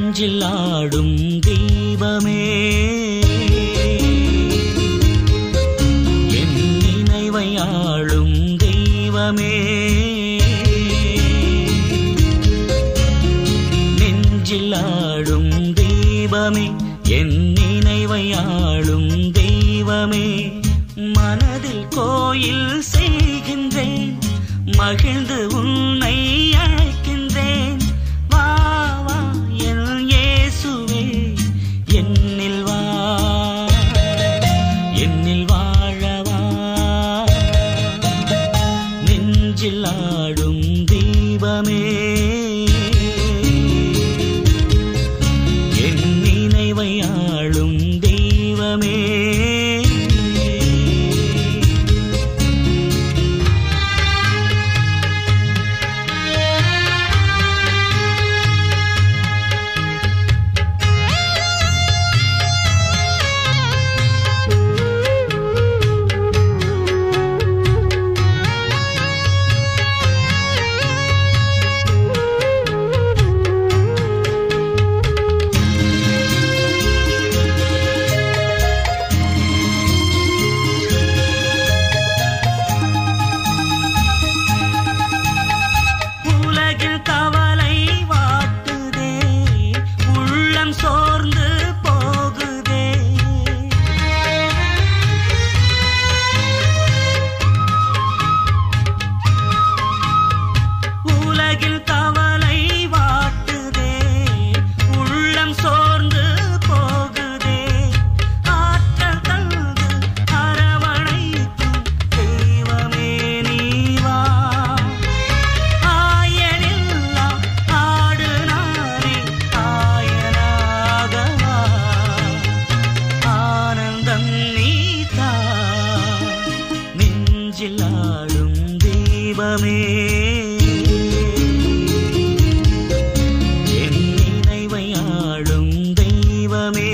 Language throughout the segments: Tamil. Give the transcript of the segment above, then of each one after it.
நெஞ்சில் ஆடும் தெய்வமே என் நினைவை ஆளும் தெய்வமே நெஞ்சில் ஆடும் தெய்வமே என் நினைவை ஆளும் தெய்வமே மனதில் கோயில் செய்கின்றேன் மகிழ்ந்து உன்னை அழைக்கின்றேன் வா வா என் இயேசுவே என்னில் வா என்னில் வாழவா நெஞ்சில் ஆடும் தெய்வமே என் நினைவை ஆளும் தெய்வமே உலகில் கவலை வாட்டுதே உள்ளம் சோர்ந்து போகுதே உலகில் கவலை வாட்டுதே உள்ளம் சோர்ந்து போகுதே ஆற்றல் தந்து அரவணைக்கும் தெய்வமே நீ வா ஆயனில்லா ஆடு நானே ஆயனாகவா ஆனந்தம் நீதா நெஞ்சில் ஆடும் தெய்வமே என் நினைவை ஆளும் தெய்வமே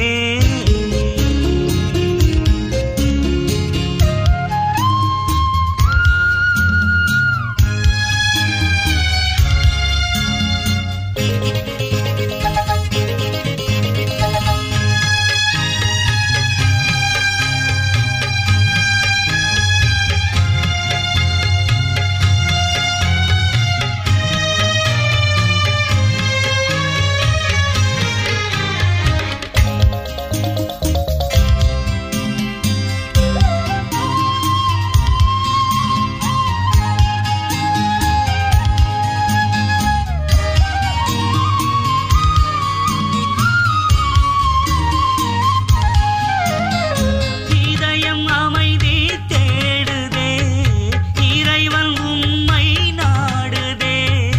இதயம் அமைதி தேடுதே இறைவன் உம்மை நாடுதே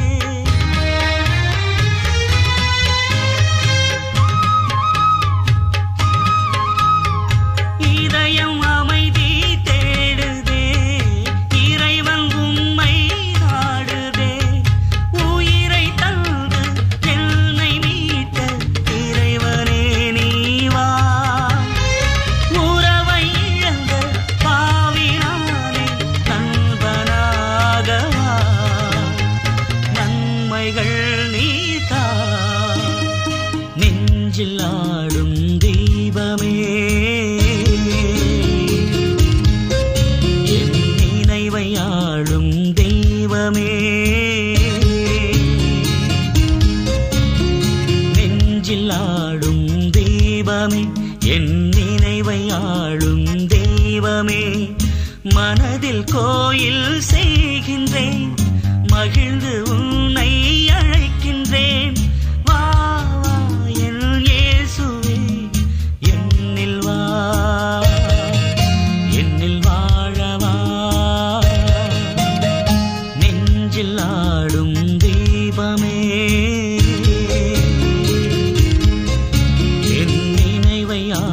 இதயம் அமைதி தேடுதே இறைவன் உம்மை நாடுதே உயிரை தந்து என்னை மீட்ட இறைவனே நீ வா உறவை இழந்த பாவினானே நண்பனாகவா நன்மைகள் நீதா நெஞ்சில் ஆடும் தெய்வமே என் நினைவை ஆளும் தெய்வமே நெஞ்சில் ஆடும் தெய்வமே என் நினைவை ஆளும் தெய்வமே மனதில் கோயில் செய்கின்றேன் மகிழ்ந்து உன்னை அழைக்கின்றேன் வா வா என் இயேசுவே என்னில் வா என்னில் வாழவா நெஞ்சில் ஆடும் தெய்வமே என் நினைவை